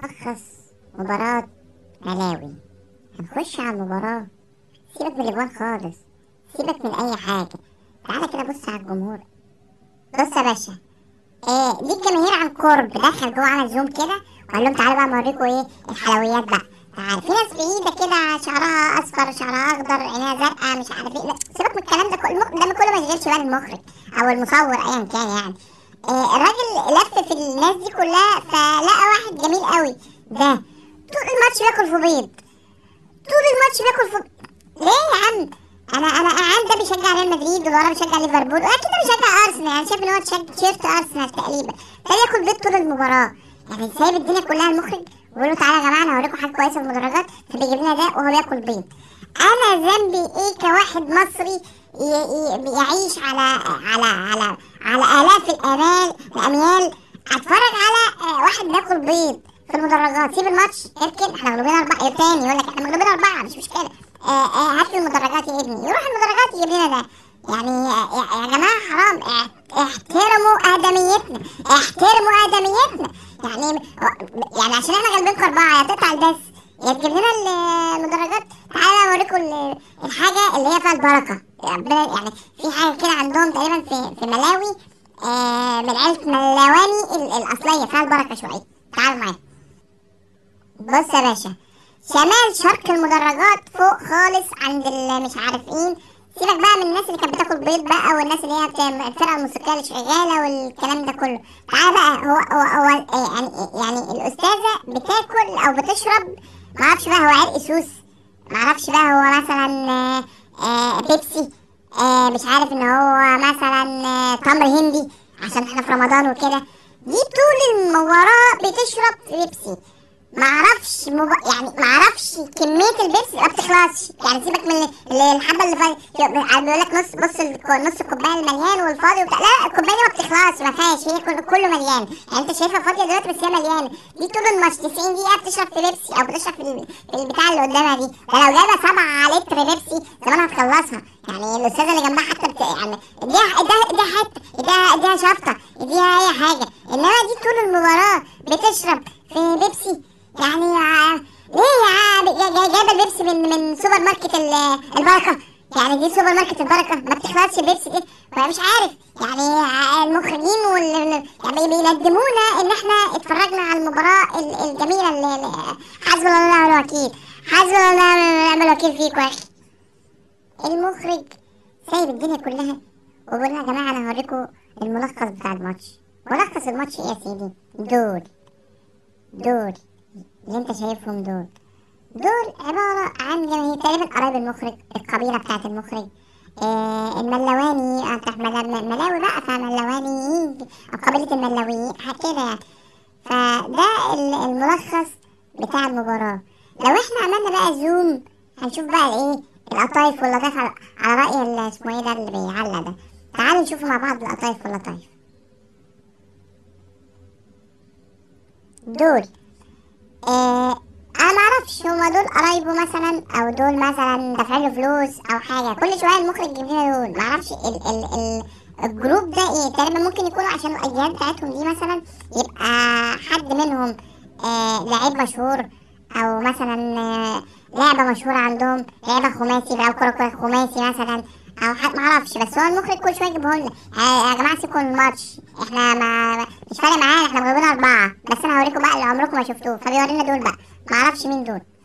ملخص مباراة ملاوي هنخش على المباراة سيبك من الأجوان خالص سيبك من أي حاجة تعالى كده بص على الجمهور بص يا باشا إيه دي الجماهير عن قرب دخل جوه عمل زوم كده وقال لهم تعالوا بقى اوريكم ايه الحلويات بقى تعال في ناس بعيدة كده شعرها أصفر شعرها أخضر عينيها زرقاء مش عارف ايه لا سيبك من الكلام ده كله ده كله ما يشغلش بال المخرج أو المصور أيا كان يعني آه، الراجل لف في الناس دي كلها فلقى واحد جميل قوي ده طول الماتش بياكل في بيض طول الماتش بياكل في ليه يا عم انا انا قاعد ده بيشجع ريال مدريد والورا بيشجع ليفربول واكيد ده بيشجع ارسنال يعني شايف ان هو تشج- تيشيرت ارسنال تقريبا ده بياكل بيض طول المباراه يعني سايب الدنيا كلها المخرج ويقول له تعالى يا جماعه انا هوريكم حاجه كويسه في المدرجات فبيجيب لنا ده وهو بياكل بيض انا ذنبي ايه كواحد مصري ي- ي- يعيش على على على على الاف الامال الاميال اتفرج على آه، واحد بياكل بيض في المدرجات سيب الماتش اركن احنا مغلوبين اربعه تاني يقول لك احنا مغلوبين اربعه مش مشكله آه آه هات لي المدرجات يا ابني يروح المدرجات يجيب لنا ده يعني آه، يا يا جماعه حرام اه- احترموا ادميتنا احترموا ادميتنا يعني يعني عشان احنا غالبين اربعه يا تقطع البث يا تجيب لنا المدرجات تعالى اوريكم ال- الحاجه اللي هي فيها البركه ربنا- يعني في حاجه كده عندهم تقريبا في في ملاوي آه من عيله ملاواني ال- الاصليه فيها البركه شويه تعالوا معايا بص يا باشا شمال شرق المدرجات فوق خالص عند ال- مش عارفين سيبك بقى من الناس اللي كانت بتاكل بيض بقى والناس اللي هي بت- الفرقه الموسيقيه اللي شغاله والكلام ده كله تعالى بقى هو هو, هو إيه يعني يعني الاستاذه بتاكل او بتشرب معرفش بقى هو عرق سوس معرفش بقى هو مثلا آه، آه، بيبسي آه، مش عارف ان هو مثلا آه، تمر هندي عشان احنا في رمضان وكده دي طول المباراة بتشرب بيبسي معرفش مب... يعني معرفش كمية البيبسي ما بتخلصش يعني سيبك من ال- ال- الحبة اللي فاضي بيقول لك نص بص الك- نص الكوباية المليان والفاضي وبتاع لا الكوباية دي ما بتخلصش ما فيهاش هي كل- كله مليان يعني انت شايفها فاضية دلوقتي بس هي مليانة دي طول الماتش 90 دقيقة بتشرب في بيبسي او بتشرب في, ال- في البتاع اللي قدامها دي ده لو جايبة 7 لتر بيبسي زمانها هتخلصها يعني الاستاذة اللي جنبها حتى بت... يعني اديها اديها اديها حتة اديها اديها شفطة اديها اي حاجة انما دي طول المباراة بتشرب في بيبسي يعني آه، ليه يا عم جا- جا- جايبه البيبسي من من سوبر ماركت ال- البركه يعني دي سوبر ماركت البركه ما بتخلصش البيبسي دي فأنا مش عارف يعني آه، المخرجين وال يعني بيندمونا ان احنا اتفرجنا على المباراه ال- الجميله اللي اللي- حسبنا الله ونعم الوكيل حسبنا الله ونعم الوكيل فيكم يا اخي المخرج سايب الدنيا كلها وبيقول لنا يا جماعه انا هوريكم الملخص بتاع الماتش ملخص الماتش ايه يا سيدي دول دول اللي انت شايفهم دول دول عبارة عن جماهير تقريبا قرايب المخرج القبيلة بتاعت المخرج آه الملواني انت مل- ملاوي بقى فملوانيين او قبيلة الملاويين كده يعني فده ال- الملخص بتاع المباراة لو احنا عملنا بقى زوم هنشوف بقى الايه القطايف واللطايف على, على رأي ال- اسمه ايه ده اللي بيعلق ده تعالوا نشوفوا مع بعض القطايف واللطايف دول آه انا معرفش هما دول قرايبه مثلا او دول مثلا دافعين له فلوس او حاجه كل شويه المخرج يجيب لنا دول معرفش ال ال ال الجروب ده ايه تقريبا ممكن يكونوا عشان الاجيال بتاعتهم دي مثلا يبقى حد منهم آه لعيب مشهور او مثلا آه لعبه مشهوره عندهم لعبه خماسي بيلعبوا كوره كوره خماسي مثلا او حد معرفش بس هو المخرج كل شويه يجيبهم لنا آه يا جماعه سيبكم من الماتش احنا ما مش فارق معانا احنا مغلوبين اربعه بس انا هوريكم بقى اللي عمركم ما شفتوه فبيورينا دول بقى معرفش مين دول